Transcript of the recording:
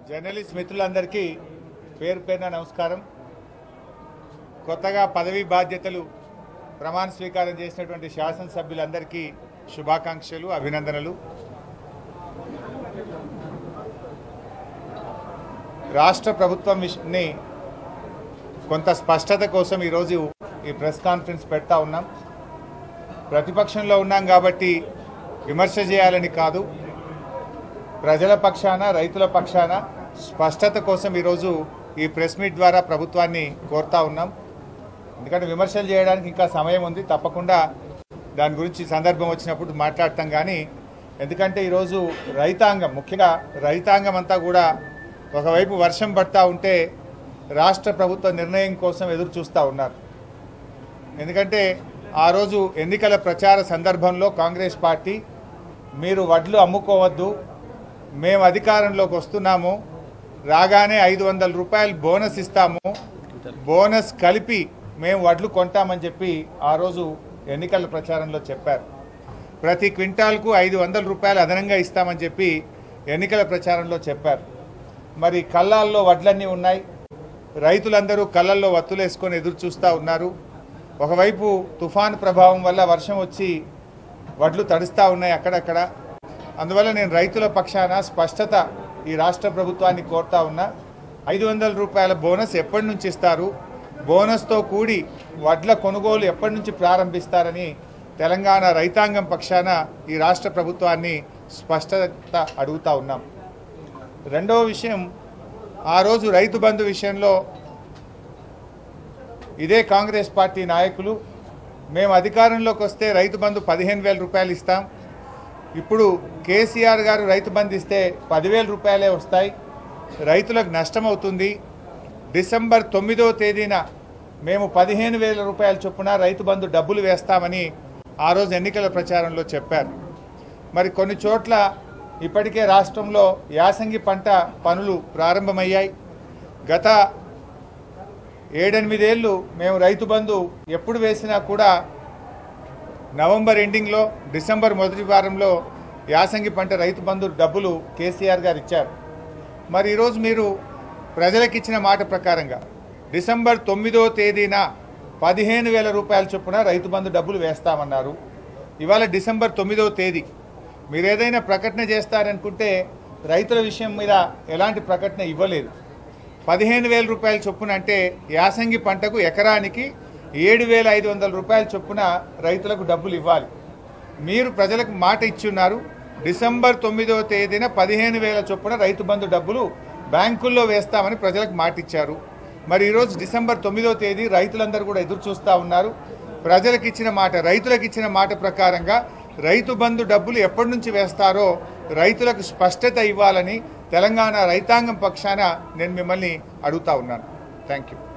journalist మిత్రులందరికీ పేరు పేరున నమస్కారం కొత్తగా పదవీ బాధ్యతలు ప్రమాణ స్వీకారం చేసినటువంటి శాసనసభ్యులందరికీ శుభాకాంక్షలు అభినందనలు రాష్ట్ర ప్రభుత్వం విష- కొంత స్పష్టత కోసం ఈరోజు ఈ ప్రెస్ కాన్ఫరెన్స్ పెడతా ఉన్నాం ప్రతిపక్షంలో ఉన్నాం కాబట్టి విమర్శ చేయాలని కాదు ప్రజల పక్షాన రైతుల పక్షాన స్పష్టత కోసం ఈరోజు ఈ ప్రెస్ మీట్ ద్వారా ప్రభుత్వాన్ని కోరుతా ఉన్నాం ఎందుకంటే విమర్శలు చేయడానికి ఇంకా సమయం ఉంది తప్పకుండా దాని గురించి సందర్భం వచ్చినప్పుడు మాట్లాడతాం కానీ ఎందుకంటే ఈరోజు రైతాంగం ముఖ్యంగా రైతాంగం అంతా కూడా ఒకవైపు వర్షం పడతా ఉంటే రాష్ట్ర ప్రభుత్వ నిర్ణయం కోసం ఎదురు చూస్తూ ఉన్నారు ఎందుకంటే ఆ రోజు ఎన్నికల ప్రచార సందర్భంలో కాంగ్రెస్ పార్టీ మీరు వడ్లు అమ్ముకోవద్దు మేము అధికారంలోకి వస్తున్నాము రాగానే ఐదు వందల రూపాయలు బోనస్ ఇస్తాము బోనస్ కలిపి మేము వడ్లు కొంటామని చెప్పి ఆ రోజు ఎన్నికల ప్రచారంలో చెప్పారు ప్రతి క్వింటాల్కు ఐదు వందల రూపాయలు అదనంగా ఇస్తామని చెప్పి ఎన్నికల ప్రచారంలో చెప్పారు మరి కళ్ళాల్లో వడ్లన్నీ ఉన్నాయి రైతులందరూ కళ్ళల్లో వత్తులేసుకొని ఎదురు చూస్తూ ఉన్నారు ఒకవైపు తుఫాన్ ప్రభావం వల్ల వర్షం వచ్చి వడ్లు తడుస్తూ ఉన్నాయి అక్కడక్కడ అందువల్ల నేను రైతుల పక్షాన స్పష్టత ఈ రాష్ట్ర ప్రభుత్వాన్ని కోరుతా ఉన్నా ఐదు వందల రూపాయల బోనస్ ఎప్పటి నుంచి ఇస్తారు బోనస్తో కూడి వడ్ల కొనుగోలు ఎప్పటి నుంచి ప్రారంభిస్తారని తెలంగాణ రైతాంగం పక్షాన ఈ రాష్ట్ర ప్రభుత్వాన్ని స్పష్టత అడుగుతా ఉన్నాం రెండవ విషయం ఆ రోజు రైతు బంధు విషయంలో ఇదే కాంగ్రెస్ పార్టీ నాయకులు మేము అధికారంలోకి వస్తే రైతు బంధు పదిహేను వేల రూపాయలు ఇస్తాం ఇప్పుడు కేసీఆర్ గారు రైతు బంధు ఇస్తే పదివేల రూపాయలే వస్తాయి రైతులకు నష్టం అవుతుంది డిసెంబర్ తొమ్మిదవ తేదీన మేము పదిహేను వేల రూపాయల చొప్పున రైతు బంధు డబ్బులు వేస్తామని ఆ రోజు ఎన్నికల ప్రచారంలో చెప్పారు మరి కొన్ని చోట్ల ఇప్పటికే రాష్ట్రంలో యాసంగి పంట పనులు ప్రారంభమయ్యాయి గత ఏడెనిమిదేళ్ళు మేము రైతు బంధు ఎప్పుడు వేసినా కూడా నవంబర్ ఎండింగ్లో డిసెంబర్ మొదటి వారంలో యాసంగి పంట రైతు బంధు డబ్బులు కేసీఆర్ గారు ఇచ్చారు మరి ఈరోజు మీరు ప్రజలకు ఇచ్చిన మాట ప్రకారంగా డిసెంబర్ తొమ్మిదో తేదీన పదిహేను వేల రూపాయల చొప్పున రైతు బంధు డబ్బులు వేస్తామన్నారు ఇవాళ డిసెంబర్ తొమ్మిదో తేదీ మీరు ఏదైనా ప్రకటన చేస్తారనుకుంటే రైతుల విషయం మీద ఎలాంటి ప్రకటన ఇవ్వలేదు పదిహేను వేల రూపాయల చొప్పున అంటే యాసంగి పంటకు ఎకరానికి ఏడు వేల ఐదు వందల రూపాయల చొప్పున రైతులకు డబ్బులు ఇవ్వాలి మీరు ప్రజలకు మాట ఇచ్చున్నారు డిసెంబర్ తొమ్మిదవ తేదీన పదిహేను వేల చొప్పున రైతు బంధు డబ్బులు బ్యాంకుల్లో వేస్తామని ప్రజలకు మాట ఇచ్చారు మరి ఈరోజు డిసెంబర్ తొమ్మిదవ తేదీ రైతులందరూ కూడా ఎదురు చూస్తూ ఉన్నారు ప్రజలకు ఇచ్చిన మాట రైతులకు ఇచ్చిన మాట ప్రకారంగా రైతు బంధు డబ్బులు ఎప్పటి నుంచి వేస్తారో రైతులకు స్పష్టత ఇవ్వాలని తెలంగాణ రైతాంగం పక్షాన నేను మిమ్మల్ని అడుగుతా ఉన్నాను థ్యాంక్ యూ